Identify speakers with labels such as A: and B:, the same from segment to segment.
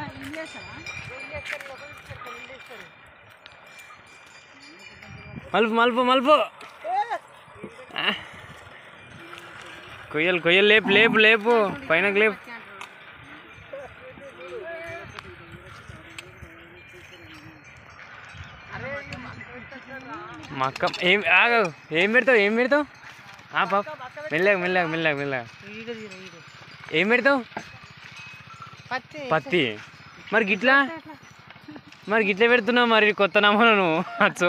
A: మలుపు మలుపు మలుపు ఆ. కొయ్యలు కొయ్యలు లేపు లేపు లేపు పైన లేపు మా అక్క ఏం ఆగు ఏం పెడతావు ఏం పెడతావు ఆ పాప మెల్లగా మెల్లగా మెల్లగా మెల్లగా ఏం పెడతావు
B: పత్తి
A: పత్తి మరి గిట్లా మరి గిట్ల పెడుతున్నావు మరి కొత్త నమ్మను నువ్వు అచ్చు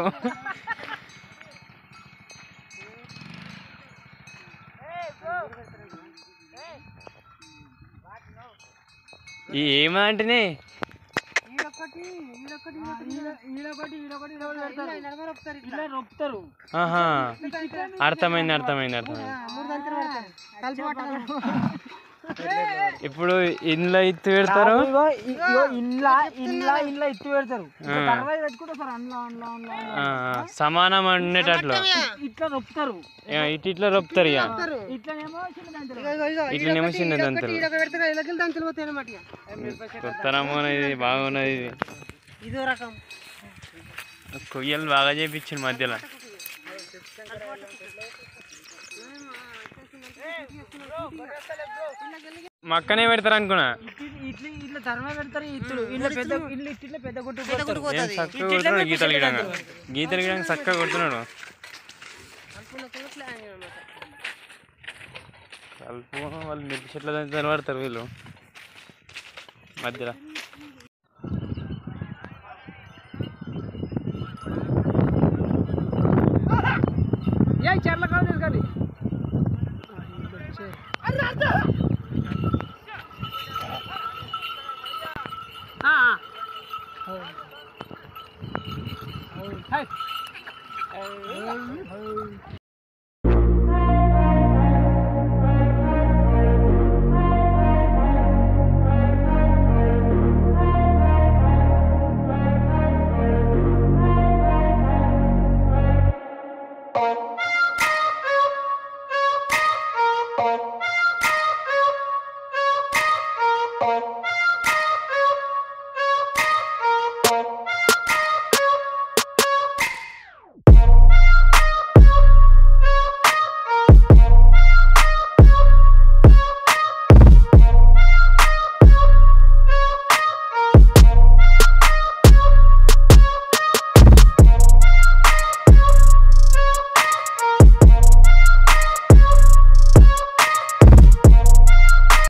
A: ఈ ఏమంటేనే
B: ఈడొకటి ఈడొకటి ఈడొకటి ఈడొకటి నడమ రొప్పుతారు ఇట్లా
C: రొప్పుతారు
A: ఆహా అర్థమైంది అర్థమైంది అర్థమైంది
B: మూడు దంతలు పడతారు కలిసి పట్టాలి
A: ఇప్పుడు ఇంట్లో ఇత్తు పెడతారు
C: ఇండ్ల ఇండ్ల ఇండ్ల ఎత్తు పెడతారు
A: ఆ.
C: తర్వాత పెట్టుకుంటారు సార్ అందులో అందులో అందులో
A: ఆ, ఆ, సమానం ఉండేటట్లు
C: ఇట్లా రొప్పుతారు
A: ఆ, ఇటు ఇట్లా రొప్పుతారు ఇక
C: ఇట్లనేమో చిన్న దంతలు
B: ఇగో, ఇగో, ఇగో,
A: ఇట్లనేమో
B: ఈడొకటి,
A: చిన్న
B: ఈడొకటి,
A: దంతలు.
B: ఈడొక పెడతారు ఇళ్ళకి దంతలు పోతాయి అన్నమాట ఇక.
A: కొత్త నమూనా ఇది బాగున్నది ఇది
B: ఇదో రకం
A: కొయ్యలు బాగా చేయించిండు మధ్యలో మక్కనే పెడతారు అనుకున్నా
C: ఇట్లా ఇట్లా ధర్మ పెడతారు ఇత్తులు ఇట్లా పెద్ద ఇల్లు ఇట్లా పెద్ద గుట్టు పెడతారు
A: ఏం చక్కగా కొడుతున్నాడు గీతలు గిడంగా గీతలు గిడంగా చక్కగా కొడుతున్నాడు
B: అనుకున్న కోట్ల ఆయన అన్నమాట.
A: కలుపు వాళ్ళు మిర్చి చెట్ల దగ్గర పడతారు వీళ్ళు మధ్యలో
C: ఏ చెర్ల కాదు తీసుకొని
D: Thank you.